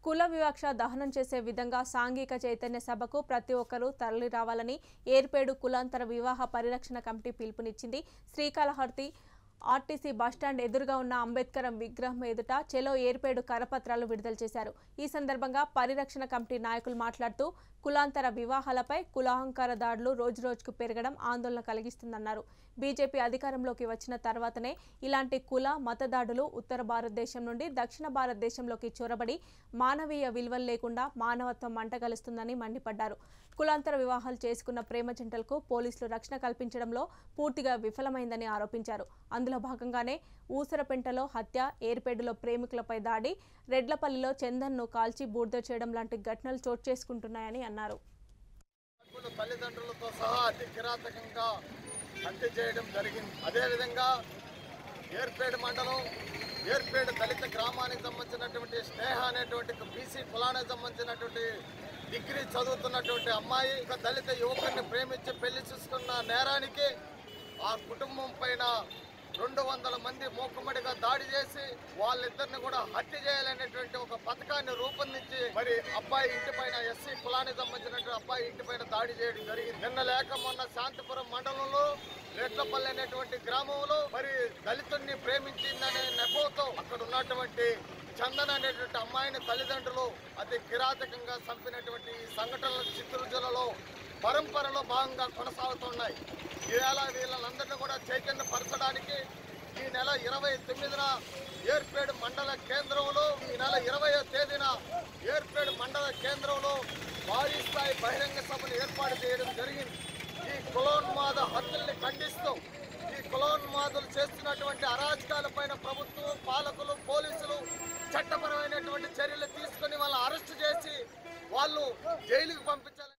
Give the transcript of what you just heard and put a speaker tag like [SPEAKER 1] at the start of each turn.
[SPEAKER 1] కుల వివక్ష దహనం చేసే విధంగా సాంఘిక చైతన్య సభకు ప్రతి ఒక్కరూ తరలి రావాలని ఏర్పేడు కులాంతర వివాహ పరిరక్షణ కమిటీ పిలుపునిచ్చింది శ్రీకాళహర్తి ఆర్టీసీ బస్టాండ్ ఎదురుగా ఉన్న అంబేద్కర్ విగ్రహం ఎదుట చెలో ఏర్పేడు కరపత్రాలు విడుదల చేశారు ఈ సందర్భంగా పరిరక్షణ కమిటీ నాయకులు మాట్లాడుతూ కులాంతర వివాహాలపై కులాహంకార దాడులు రోజురోజుకు పెరగడం ఆందోళన కలిగిస్తుందన్నారు బీజేపీ అధికారంలోకి వచ్చిన తర్వాతనే ఇలాంటి కుల మత దాడులు ఉత్తర భారతదేశం నుండి దక్షిణ భారతదేశంలోకి చొరబడి మానవీయ విలువలు లేకుండా మానవత్వం మంటగలుస్తుందని మండిపడ్డారు కులాంతర వివాహాలు చేసుకున్న ప్రేమ జంటలకు పోలీసులు రక్షణ కల్పించడంలో పూర్తిగా విఫలమైందని ఆరోపించారు అందులో భాగంగానే ఊసరపెంటలో హత్య ఏర్పేడులో ప్రేమికులపై దాడి రెడ్లపల్లిలో చందన్ను కాల్చి బూడిద చేయడం లాంటి ఘటనలు చోటు చేసుకుంటున్నాయని అన్నారు
[SPEAKER 2] హక్కులు తల్లిదండ్రులతో సహా అతి కిరాతకంగా హత్య చేయడం జరిగింది అదేవిధంగా ఏర్పేడు మండలం ఏర్పేడు దళిత గ్రామానికి సంబంధించినటువంటి స్నేహ అనేటువంటి బీసీ కులానికి సంబంధించినటువంటి డిగ్రీ చదువుతున్నటువంటి అమ్మాయి ఒక దళిత యువకుడిని ప్రేమించి పెళ్లి చేసుకున్న నేరానికి ఆ కుటుంబం పైన రెండు వందల మంది మూకుమ్మడిగా దాడి చేసి వాళ్ళిద్దరిని కూడా హత్య చేయాలనేటువంటి ఒక పథకాన్ని రూపొందించి మరి అబ్బాయి ఇంటి పైన ఎస్సీ కులానికి సంబంధించినటువంటి అబ్బాయి ఇంటి పైన దాడి చేయడం జరిగింది నిన్న లేక మొన్న శాంతిపురం మండలంలో రెట్లపల్లి అనేటువంటి గ్రామంలో మరి దళితుడిని ప్రేమించిందనే నెపంతో అక్కడ ఉన్నటువంటి చందన్ అనేటువంటి అమ్మాయిని తల్లిదండ్రులు అతి కిరాతకంగా చంపినటువంటి ఈ సంఘటనలు చిత్తూరు జిల్లాలో పరంపరలో భాగంగా కొనసాగుతున్నాయి ఈవేళ వీళ్ళందరినీ కూడా చైతన్యపరచడానికి ఈ నెల ఇరవై తొమ్మిదిన ఏర్పేడు మండల కేంద్రంలో ఈ నెల ఇరవయో తేదీన ఏర్పేడు మండల కేంద్రంలో భారీ స్థాయి బహిరంగ సభను ఏర్పాటు చేయడం జరిగింది ఈ కులోన్మాద హత్యల్ని ఖండిస్తూ ఈ కులోన్మాదులు చేస్తున్నటువంటి అరాజకాలపైన ప్రభుత్వం పాలకులు పోలీసులు చట్టపరమైనటువంటి చర్యలు తీసుకొని వాళ్ళని అరెస్ట్ చేసి వాళ్ళు జైలుకు పంపించాలి